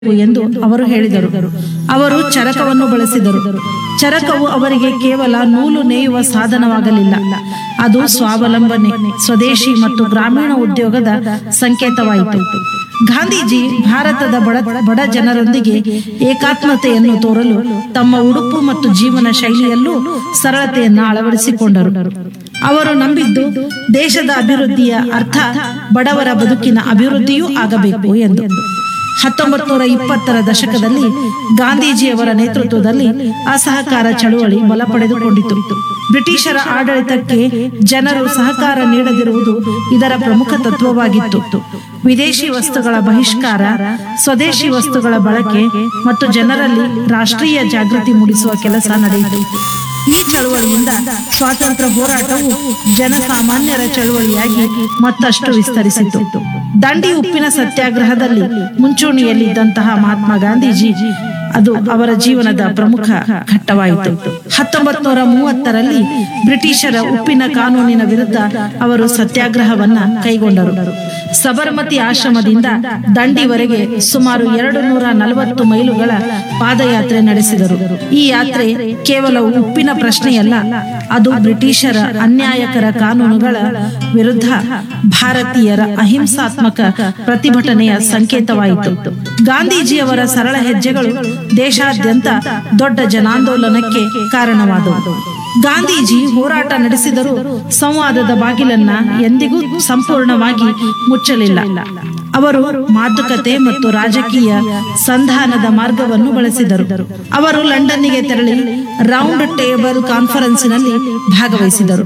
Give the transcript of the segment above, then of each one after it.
ಎಂದು ಅವರು ಹೇಳಿದರು ಅವರು ಚರಕವನ್ನು ಬಳಸಿದರು ಚರಕವು ಅವರಿಗೆ ಕೇವಲ ನೂಲು ನೇಯುವ ಸಾಧನವಾಗಲಿಲ್ಲ ಅದು ಸ್ವಾವಲಂಬನೆ ಸ್ವದೇಶಿ ಮತ್ತು ಗ್ರಾಮೀಣ ಉದ್ಯೋಗದ ಸಂಕೇತವಾಯಿತು ಗಾಂಧೀಜಿ ಭಾರತದ ಬಡ ಬಡ ಜನರೊಂದಿಗೆ ಏಕಾತ್ಮತೆಯನ್ನು ತೋರಲು ತಮ್ಮ ಉಡುಪು ಮತ್ತು ಜೀವನ ಶೈಲಿಯಲ್ಲೂ ಸರಳತೆಯನ್ನು ಅಳವಡಿಸಿಕೊಂಡರು ಅವರು ನಂಬಿದ್ದು ದೇಶದ ಅಭಿವೃದ್ಧಿಯ ಅರ್ಥ ಬಡವರ ಬದುಕಿನ ಅಭಿವೃದ್ಧಿಯೂ ಆಗಬೇಕು ಎಂದು ಹತ್ತೊಂಬತ್ತು ನೂರ ಇಪ್ಪತ್ತರ ದಶಕದಲ್ಲಿ ಗಾಂಧೀಜಿಯವರ ನೇತೃತ್ವದಲ್ಲಿ ಅಸಹಕಾರ ಚಳುವಳಿ ಬಲ ಪಡೆದುಕೊಂಡಿತು ಬ್ರಿಟಿಷರ ಆಡಳಿತಕ್ಕೆ ಜನರು ಸಹಕಾರ ನೀಡದಿರುವುದು ಇದರ ಪ್ರಮುಖ ತತ್ವವಾಗಿತ್ತು ವಿದೇಶಿ ವಸ್ತುಗಳ ಬಹಿಷ್ಕಾರ ಸ್ವದೇಶಿ ವಸ್ತುಗಳ ಬಳಕೆ ಮತ್ತು ಜನರಲ್ಲಿ ರಾಷ್ಟ್ರೀಯ ಜಾಗೃತಿ ಮೂಡಿಸುವ ಕೆಲಸ ನಡೆಯಿತು ಈ ಚಳುವಳಿಯಿಂದ ಸ್ವಾತಂತ್ರ್ಯ ಹೋರಾಟವು ಜನಸಾಮಾನ್ಯರ ಚಳುವಳಿಯಾಗಿ ಮತ್ತಷ್ಟು ವಿಸ್ತರಿಸಿತು ದಂಡಿ ಉಪ್ಪಿನ ಸತ್ಯಾಗ್ರಹದಲ್ಲಿ ಮುಂಚೂಣಿಯಲ್ಲಿದ್ದಂತಹ ಮಹಾತ್ಮ ಗಾಂಧೀಜಿ ಅದು ಅವರ ಜೀವನದ ಪ್ರಮುಖ ಘಟ್ಟವಾಯಿತು ಹತ್ತೊಂಬತ್ತು ನೂರ ಮೂವತ್ತರಲ್ಲಿ ಬ್ರಿಟಿಷರ ಉಪ್ಪಿನ ಕಾನೂನಿನ ವಿರುದ್ಧ ಅವರು ಸತ್ಯಾಗ್ರಹವನ್ನ ಕೈಗೊಂಡರು ಸಬರಮತಿ ಆಶ್ರಮದಿಂದ ದಂಡಿವರೆಗೆ ಸುಮಾರು ಎರಡು ನೂರ ನಲವತ್ತು ಮೈಲುಗಳ ಪಾದಯಾತ್ರೆ ನಡೆಸಿದರು ಈ ಯಾತ್ರೆ ಕೇವಲ ಉಪ್ಪಿನ ಪ್ರಶ್ನೆಯಲ್ಲ ಅದು ಬ್ರಿಟಿಷರ ಅನ್ಯಾಯಕರ ಕಾನೂನುಗಳ ವಿರುದ್ಧ ಭಾರತೀಯರ ಅಹಿಂಸಾತ್ಮಕ ಪ್ರತಿಭಟನೆಯ ಸಂಕೇತವಾಯಿತು ಗಾಂಧೀಜಿಯವರ ಸರಳ ಹೆಜ್ಜೆಗಳು ದೇಶಾದ್ಯಂತ ದೊಡ್ಡ ಜನಾಂದೋಲನಕ್ಕೆ ಕಾರಣವಾದವು ಗಾಂಧೀಜಿ ಹೋರಾಟ ನಡೆಸಿದರೂ ಸಂವಾದದ ಬಾಗಿಲನ್ನ ಎಂದಿಗೂ ಸಂಪೂರ್ಣವಾಗಿ ಮುಚ್ಚಲಿಲ್ಲ ಅವರು ಮಾತುಕತೆ ಮತ್ತು ರಾಜಕೀಯ ಸಂಧಾನದ ಮಾರ್ಗವನ್ನು ಬಳಸಿದರು ಅವರು ಲಂಡನ್ನಿಗೆ ತೆರಳಿ ರೌಂಡ್ ಟೇಬಲ್ ಕಾನ್ಫರೆನ್ಸ್ನಲ್ಲಿ ಭಾಗವಹಿಸಿದರು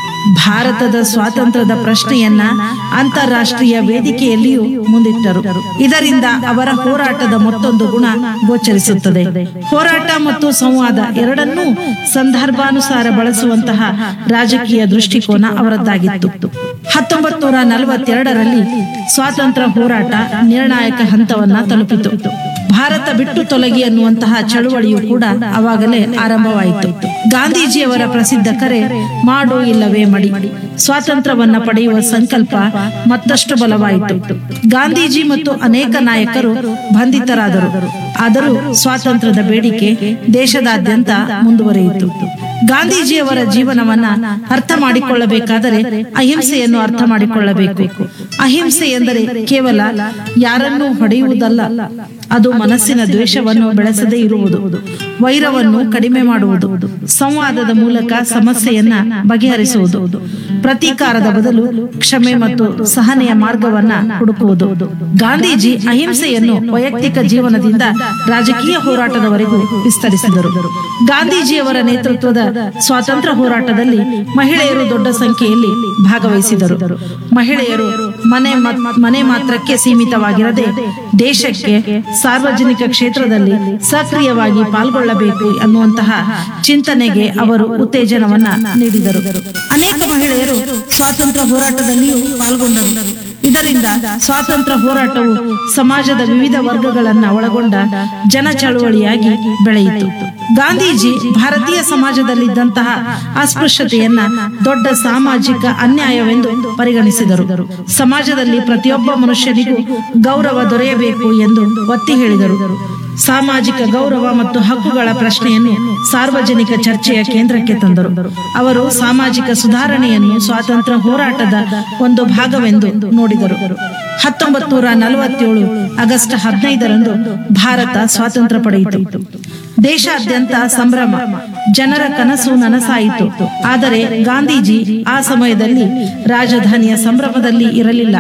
ಭಾರತದ ಸ್ವಾತಂತ್ರ್ಯದ ಪ್ರಶ್ನೆಯನ್ನ ಅಂತಾರಾಷ್ಟ್ರೀಯ ವೇದಿಕೆಯಲ್ಲಿಯೂ ಮುಂದಿಟ್ಟರು ಇದರಿಂದ ಅವರ ಹೋರಾಟದ ಮತ್ತೊಂದು ಗುಣ ಗೋಚರಿಸುತ್ತದೆ ಹೋರಾಟ ಮತ್ತು ಸಂವಾದ ಎರಡನ್ನೂ ಸಂದರ್ಭಾನುಸಾರ ಬಳಸುವಂತಹ ರಾಜಕೀಯ ದೃಷ್ಟಿಕೋನ ಅವರದ್ದಾಗಿತ್ತು ಹತ್ತೊಂಬತ್ತು ನೂರ ನಲವತ್ತೆರಡರಲ್ಲಿ ಸ್ವಾತಂತ್ರ್ಯ ಹೋರಾಟ ನಿರ್ಣಾಯಕ ಹಂತವನ್ನ ತಲುಪಿತು ಭಾರತ ಬಿಟ್ಟು ತೊಲಗಿ ಅನ್ನುವಂತಹ ಚಳುವಳಿಯು ಕೂಡ ಅವಾಗಲೇ ಆರಂಭವಾಯಿತು ಗಾಂಧೀಜಿಯವರ ಪ್ರಸಿದ್ಧ ಕರೆ ಮಾಡು ಇಲ್ಲವೇ ಮಡಿ ಸ್ವಾತಂತ್ರ್ಯವನ್ನ ಪಡೆಯುವ ಸಂಕಲ್ಪ ಮತ್ತಷ್ಟು ಬಲವಾಯಿತು ಗಾಂಧೀಜಿ ಮತ್ತು ಅನೇಕ ನಾಯಕರು ಬಂಧಿತರಾದರು ಆದರೂ ಸ್ವಾತಂತ್ರ್ಯದ ಬೇಡಿಕೆ ದೇಶದಾದ್ಯಂತ ಮುಂದುವರಿಯಿತು ಗಾಂಧೀಜಿಯವರ ಜೀವನವನ್ನ ಅರ್ಥ ಮಾಡಿಕೊಳ್ಳಬೇಕಾದರೆ ಅಹಿಂಸೆಯನ್ನು ಅರ್ಥ ಮಾಡಿಕೊಳ್ಳಬೇಕು ಅಹಿಂಸೆ ಎಂದರೆ ಕೇವಲ ಯಾರನ್ನೂ ಹೊಡೆಯುವುದಲ್ಲ ಅದು ಮನಸ್ಸಿನ ದ್ವೇಷವನ್ನು ಬೆಳೆಸದೇ ಇರುವುದು ವೈರವನ್ನು ಕಡಿಮೆ ಮಾಡುವುದು ಸಂವಾದದ ಮೂಲಕ ಸಮಸ್ಯೆಯನ್ನ ಬಗೆಹರಿಸುವುದು ಪ್ರತೀಕಾರದ ಬದಲು ಕ್ಷಮೆ ಮತ್ತು ಸಹನೆಯ ಮಾರ್ಗವನ್ನ ಹುಡುಕುವುದು ಗಾಂಧೀಜಿ ಅಹಿಂಸೆಯನ್ನು ವೈಯಕ್ತಿಕ ಜೀವನದಿಂದ ರಾಜಕೀಯ ಹೋರಾಟದವರೆಗೂ ವಿಸ್ತರಿಸಿದರು ಗಾಂಧೀಜಿಯವರ ನೇತೃತ್ವದ ಸ್ವಾತಂತ್ರ್ಯ ಹೋರಾಟದಲ್ಲಿ ಮಹಿಳೆಯರು ದೊಡ್ಡ ಸಂಖ್ಯೆಯಲ್ಲಿ ಭಾಗವಹಿಸಿದರು ಮಹಿಳೆಯರು ಮನೆ ಮತ್- ಮನೆ ಮಾತ್ರಕ್ಕೆ ಸೀಮಿತವಾಗಿರದೆ ದೇಶಕ್ಕೆ ಸಾರ್ವಜನಿಕ ಕ್ಷೇತ್ರದಲ್ಲಿ ಸಕ್ರಿಯವಾಗಿ ಪಾಲ್ಗೊಳ್ಳಬೇಕು ಅನ್ನುವಂತಹ ಚಿಂತನೆಗೆ ಅವರು ಉತ್ತೇಜನವನ್ನ ನೀಡಿದರು ಅನೇಕ ಮಹಿಳೆಯರು ಸ್ವಾತಂತ್ರ್ಯ ಹೋರಾಟದಲ್ಲಿಯೂ ಪಾಲ್ಗೊಂಡರು ಇದರಿಂದ ಸ್ವಾತಂತ್ರ್ಯ ಹೋರಾಟವು ಸಮಾಜದ ವಿವಿಧ ವರ್ಗಗಳನ್ನ ಒಳಗೊಂಡ ಜನ ಚಳುವಳಿಯಾಗಿ ಬೆಳೆಯಿತು ಗಾಂಧೀಜಿ ಭಾರತೀಯ ಸಮಾಜದಲ್ಲಿದ್ದಂತಹ ಅಸ್ಪೃಶ್ಯತೆಯನ್ನ ದೊಡ್ಡ ಸಾಮಾಜಿಕ ಅನ್ಯಾಯವೆಂದು ಪರಿಗಣಿಸಿದರು ಸಮಾಜದಲ್ಲಿ ಪ್ರತಿಯೊಬ್ಬ ಮನುಷ್ಯನಿಗೂ ಗೌರವ ದೊರೆಯಬೇಕು ಎಂದು ಒತ್ತಿ ಹೇಳಿದರು ಸಾಮಾಜಿಕ ಗೌರವ ಮತ್ತು ಹಕ್ಕುಗಳ ಪ್ರಶ್ನೆಯನ್ನು ಸಾರ್ವಜನಿಕ ಚರ್ಚೆಯ ಕೇಂದ್ರಕ್ಕೆ ತಂದರು ಅವರು ಸಾಮಾಜಿಕ ಸುಧಾರಣೆಯನ್ನು ಸ್ವಾತಂತ್ರ್ಯ ಹೋರಾಟದ ಒಂದು ಭಾಗವೆಂದು ನೋಡಿದರು ಹತ್ತೊಂಬತ್ತು ನೂರ ನಲವತ್ತೇಳು ಆಗಸ್ಟ್ ಹದಿನೈದರಂದು ಭಾರತ ಸ್ವಾತಂತ್ರ್ಯ ಪಡೆಯಿತು ದೇಶಾದ್ಯಂತ ಸಂಭ್ರಮ ಜನರ ಕನಸು ನನಸಾಯಿತು ಆದರೆ ಗಾಂಧೀಜಿ ಆ ಸಮಯದಲ್ಲಿ ರಾಜಧಾನಿಯ ಸಂಭ್ರಮದಲ್ಲಿ ಇರಲಿಲ್ಲ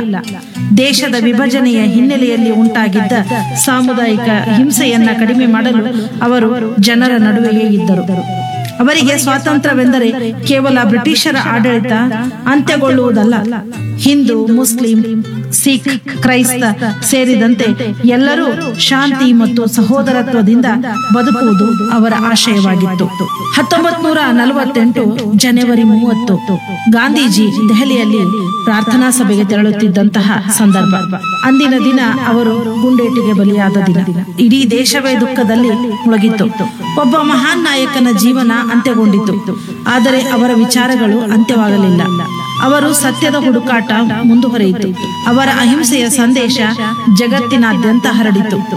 ದೇಶದ ವಿಭಜನೆಯ ಹಿನ್ನೆಲೆಯಲ್ಲಿ ಉಂಟಾಗಿದ್ದ ಸಾಮುದಾಯಿಕ ಹಿಂಸೆಯನ್ನ ಕಡಿಮೆ ಮಾಡಲು ಅವರು ಜನರ ನಡುವೆಯೇ ಇದ್ದರು ಅವರಿಗೆ ಸ್ವಾತಂತ್ರ್ಯವೆಂದರೆ ಕೇವಲ ಬ್ರಿಟಿಷರ ಆಡಳಿತ ಅಂತ್ಯಗೊಳ್ಳುವುದಲ್ಲ ಹಿಂದೂ ಮುಸ್ಲಿಂ ಸಿಖ್ ಕ್ರೈಸ್ತ ಸೇರಿದಂತೆ ಎಲ್ಲರೂ ಶಾಂತಿ ಮತ್ತು ಸಹೋದರತ್ವದಿಂದ ಬದುಕುವುದು ಅವರ ಆಶಯವಾಗಿತ್ತು ಹತ್ತೊಂಬತ್ ನೂರ ನಲವತ್ತೆಂಟು ಜನವರಿ ಮೂವತ್ತು ಗಾಂಧೀಜಿ ದೆಹಲಿಯಲ್ಲಿ ಪ್ರಾರ್ಥನಾ ಸಭೆಗೆ ತೆರಳುತ್ತಿದ್ದಂತಹ ಸಂದರ್ಭ ಅಂದಿನ ದಿನ ಅವರು ಗುಂಡೇಟಿಗೆ ಬಲಿಯಾದ ದಿನ ಇಡೀ ದೇಶವೇ ದುಃಖದಲ್ಲಿ ಮುಳುಗಿತ್ತು ಒಬ್ಬ ಮಹಾನ್ ನಾಯಕನ ಜೀವನ ಅಂತ್ಯಗೊಂಡಿತು ಆದರೆ ಅವರ ವಿಚಾರಗಳು ಅಂತ್ಯವಾಗಲಿಲ್ಲ ಅವರು ಸತ್ಯದ ಹುಡುಕಾಟ ಮುಂದುವರಿಯಿತು ಅವರ ಅಹಿಂಸೆಯ ಸಂದೇಶ ಜಗತ್ತಿನಾದ್ಯಂತ ಹರಡಿತು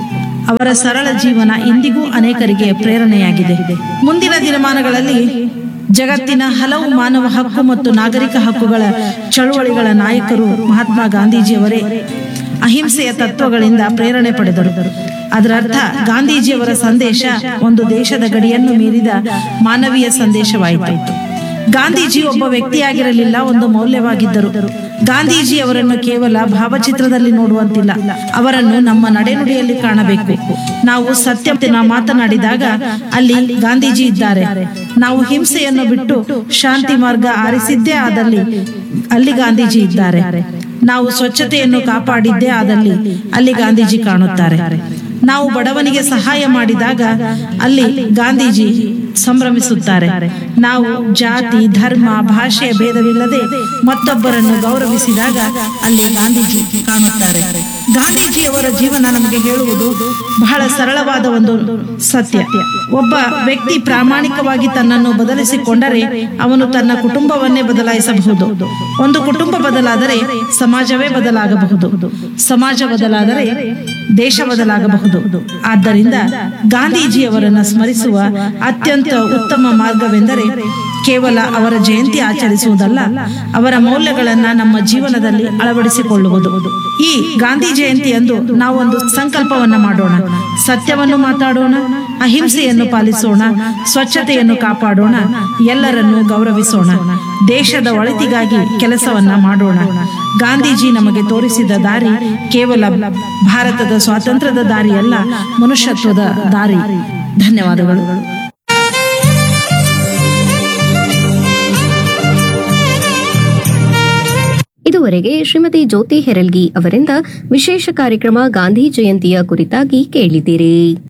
ಅವರ ಸರಳ ಜೀವನ ಇಂದಿಗೂ ಅನೇಕರಿಗೆ ಪ್ರೇರಣೆಯಾಗಿದೆ ಮುಂದಿನ ದಿನಮಾನಗಳಲ್ಲಿ ಜಗತ್ತಿನ ಹಲವು ಮಾನವ ಹಕ್ಕು ಮತ್ತು ನಾಗರಿಕ ಹಕ್ಕುಗಳ ಚಳುವಳಿಗಳ ನಾಯಕರು ಮಹಾತ್ಮ ಗಾಂಧೀಜಿಯವರೇ ಅಹಿಂಸೆಯ ತತ್ವಗಳಿಂದ ಪ್ರೇರಣೆ ಪಡೆದರು ಅದರ ಅರ್ಥ ಗಾಂಧೀಜಿಯವರ ಸಂದೇಶ ಒಂದು ದೇಶದ ಗಡಿಯನ್ನು ಮೀರಿದ ಮಾನವೀಯ ಸಂದೇಶವಾಯಿತು ಗಾಂಧೀಜಿ ಒಬ್ಬ ವ್ಯಕ್ತಿಯಾಗಿರಲಿಲ್ಲ ಒಂದು ಮೌಲ್ಯವಾಗಿದ್ದರು ಗಾಂಧೀಜಿ ಅವರನ್ನು ಕೇವಲ ಭಾವಚಿತ್ರದಲ್ಲಿ ನೋಡುವಂತಿಲ್ಲ ಅವರನ್ನು ನಮ್ಮ ನಡೆನುಡಿಯಲ್ಲಿ ಕಾಣಬೇಕು ನಾವು ಸತ್ಯನ ಮಾತನಾಡಿದಾಗ ಅಲ್ಲಿ ಗಾಂಧೀಜಿ ಇದ್ದಾರೆ ನಾವು ಹಿಂಸೆಯನ್ನು ಬಿಟ್ಟು ಶಾಂತಿ ಮಾರ್ಗ ಆರಿಸಿದ್ದೇ ಆದಲ್ಲಿ ಅಲ್ಲಿ ಗಾಂಧೀಜಿ ಇದ್ದಾರೆ ನಾವು ಸ್ವಚ್ಛತೆಯನ್ನು ಕಾಪಾಡಿದ್ದೇ ಆದಲ್ಲಿ ಅಲ್ಲಿ ಗಾಂಧೀಜಿ ಕಾಣುತ್ತಾರೆ ನಾವು ಬಡವನಿಗೆ ಸಹಾಯ ಮಾಡಿದಾಗ ಅಲ್ಲಿ ಗಾಂಧೀಜಿ ಸಂಭ್ರಮಿಸುತ್ತಾರೆ ನಾವು ಜಾತಿ ಧರ್ಮ ಭಾಷೆಯ ಭೇದವಿಲ್ಲದೆ ಮತ್ತೊಬ್ಬರನ್ನು ಗೌರವಿಸಿದಾಗ ಅಲ್ಲಿ ಗಾಂಧೀಜಿ ಕಾಣುತ್ತಾರೆ ಗಾಂಧೀಜಿಯವರ ಜೀವನ ನಮಗೆ ಹೇಳುವುದು ಬಹಳ ಸರಳವಾದ ಒಂದು ಸತ್ಯ ಒಬ್ಬ ವ್ಯಕ್ತಿ ಪ್ರಾಮಾಣಿಕವಾಗಿ ತನ್ನನ್ನು ಬದಲಿಸಿಕೊಂಡರೆ ಅವನು ತನ್ನ ಕುಟುಂಬವನ್ನೇ ಬದಲಾಯಿಸಬಹುದು ಒಂದು ಕುಟುಂಬ ಬದಲಾದರೆ ಸಮಾಜವೇ ಬದಲಾಗಬಹುದು ಸಮಾಜ ಬದಲಾದರೆ ದೇಶ ಬದಲಾಗಬಹುದು ಆದ್ದರಿಂದ ಗಾಂಧೀಜಿಯವರನ್ನು ಸ್ಮರಿಸುವ ಅತ್ಯಂತ ಉತ್ತಮ ಮಾರ್ಗವೆಂದರೆ ಕೇವಲ ಅವರ ಜಯಂತಿ ಆಚರಿಸುವುದಲ್ಲ ಅವರ ಮೌಲ್ಯಗಳನ್ನ ನಮ್ಮ ಜೀವನದಲ್ಲಿ ಅಳವಡಿಸಿಕೊಳ್ಳುವುದು ಈ ಗಾಂಧಿ ಜಯಂತಿಯಂದು ನಾವೊಂದು ಸಂಕಲ್ಪವನ್ನ ಮಾಡೋಣ ಸತ್ಯವನ್ನು ಮಾತಾಡೋಣ ಅಹಿಂಸೆಯನ್ನು ಪಾಲಿಸೋಣ ಸ್ವಚ್ಛತೆಯನ್ನು ಕಾಪಾಡೋಣ ಎಲ್ಲರನ್ನು ಗೌರವಿಸೋಣ ದೇಶದ ಒಳಿತಿಗಾಗಿ ಕೆಲಸವನ್ನ ಮಾಡೋಣ ಗಾಂಧೀಜಿ ನಮಗೆ ತೋರಿಸಿದ ದಾರಿ ಕೇವಲ ಭಾರತದ ಸ್ವಾತಂತ್ರ್ಯದ ದಾರಿಯಲ್ಲ ಮನುಷ್ಯತ್ವದ ದಾರಿ ಧನ್ಯವಾದಗಳು ಇದುವರೆಗೆ ಶ್ರೀಮತಿ ಜ್ಯೋತಿ ಹೆರಲ್ಗಿ ಅವರಿಂದ ವಿಶೇಷ ಕಾರ್ಯಕ್ರಮ ಗಾಂಧಿ ಜಯಂತಿಯ ಕುರಿತಾಗಿ ಕೇಳಿದಿರಿ